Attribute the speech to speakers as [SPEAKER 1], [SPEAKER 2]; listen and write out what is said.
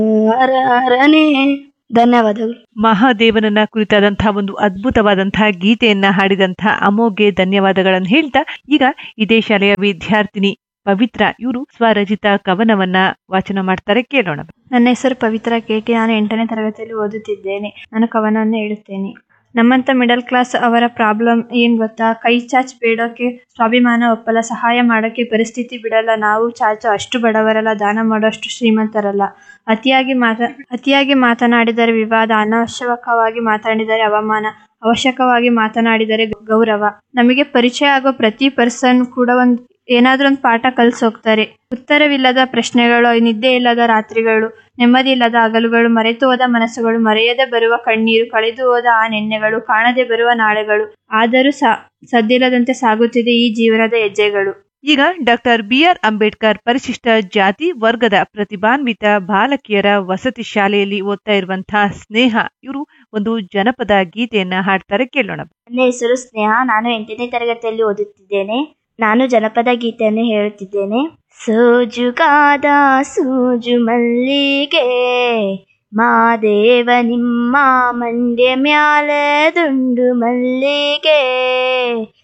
[SPEAKER 1] ಅರನೇ ಧನ್ಯವಾದಗಳು
[SPEAKER 2] ಮಹಾದೇವನನ್ನ ಕುರಿತಾದಂತಹ ಒಂದು ಅದ್ಭುತವಾದಂತಹ ಗೀತೆಯನ್ನ ಹಾಡಿದಂತಹ ಅಮೋಘೆ ಧನ್ಯವಾದಗಳನ್ನು ಹೇಳ್ತಾ ಈಗ ಇದೇ ಶಾಲೆಯ ವಿದ್ಯಾರ್ಥಿನಿ ಪವಿತ್ರ ಇವರು ಸ್ವರಚಿತ ಕವನವನ್ನ ವಾಚನ ಮಾಡ್ತಾರೆ ಕೇಳೋಣ
[SPEAKER 1] ನನ್ನ ಹೆಸರು ಪವಿತ್ರ ಕೇಕೆ ನಾನು ಎಂಟನೇ ತರಗತಿಯಲ್ಲಿ ಓದುತ್ತಿದ್ದೇನೆ ನಾನು ಕವನವನ್ನು ಹೇಳುತ್ತೇನೆ ನಮ್ಮಂಥ ಮಿಡಲ್ ಕ್ಲಾಸ್ ಅವರ ಪ್ರಾಬ್ಲಮ್ ಏನು ಗೊತ್ತಾ ಕೈ ಚಾಚ್ ಬೇಡೋಕೆ ಸ್ವಾಭಿಮಾನ ಒಪ್ಪಲ್ಲ ಸಹಾಯ ಮಾಡೋಕ್ಕೆ ಪರಿಸ್ಥಿತಿ ಬಿಡಲ್ಲ ನಾವು ಚಾಚು ಅಷ್ಟು ಬಡವರಲ್ಲ ದಾನ ಮಾಡೋಷ್ಟು ಶ್ರೀಮಂತರಲ್ಲ ಅತಿಯಾಗಿ ಮಾತ ಅತಿಯಾಗಿ ಮಾತನಾಡಿದರೆ ವಿವಾದ ಅನಾವಶ್ಯಕವಾಗಿ ಮಾತನಾಡಿದರೆ ಅವಮಾನ ಅವಶ್ಯಕವಾಗಿ ಮಾತನಾಡಿದರೆ ಗೌರವ ನಮಗೆ ಪರಿಚಯ ಆಗೋ ಪ್ರತಿ ಪರ್ಸನ್ ಕೂಡ ಒಂದು ಏನಾದ್ರೂ ಒಂದು ಪಾಠ ಕಲಿಸೋಗ್ತಾರೆ ಉತ್ತರವಿಲ್ಲದ ಪ್ರಶ್ನೆಗಳು ನಿದ್ದೆ ಇಲ್ಲದ ರಾತ್ರಿಗಳು ನೆಮ್ಮದಿ ಇಲ್ಲದ ಹಗಲುಗಳು ಮರೆತು ಹೋದ ಮನಸ್ಸುಗಳು ಮರೆಯದೆ ಬರುವ ಕಣ್ಣೀರು ಕಳೆದು ಹೋದ ಆ ನೆನ್ನೆಗಳು ಕಾಣದೆ ಬರುವ ನಾಳೆಗಳು ಆದರೂ ಸಾ ಸದ್ದಿಲ್ಲದಂತೆ ಸಾಗುತ್ತಿದೆ ಈ ಜೀವನದ ಹೆಜ್ಜೆಗಳು
[SPEAKER 2] ಈಗ ಡಾಕ್ಟರ್ ಬಿ ಆರ್ ಅಂಬೇಡ್ಕರ್ ಪರಿಶಿಷ್ಟ ಜಾತಿ ವರ್ಗದ ಪ್ರತಿಭಾನ್ವಿತ ಬಾಲಕಿಯರ ವಸತಿ ಶಾಲೆಯಲ್ಲಿ ಓದ್ತಾ ಇರುವಂತಹ ಸ್ನೇಹ ಇವರು ಒಂದು ಜನಪದ ಗೀತೆಯನ್ನ ಹಾಡ್ತಾರೆ ಕೇಳೋಣ
[SPEAKER 3] ನನ್ನ ಹೆಸರು ಸ್ನೇಹ ನಾನು ಎಂಟನೇ ತರಗತಿಯಲ್ಲಿ ಓದುತ್ತಿದ್ದೇನೆ ನಾನು ಜನಪದ ಗೀತೆಯನ್ನು ಹೇಳುತ್ತಿದ್ದೇನೆ ಸೋಜುಗಾದ ಸೂಜು ಮಲ್ಲಿಗೆ ಮಾದೇವ ನಿಮ್ಮ ಮಂಡ್ಯ ಮ್ಯಾಲೆ ದುಂಡು ಮಲ್ಲಿಗೆ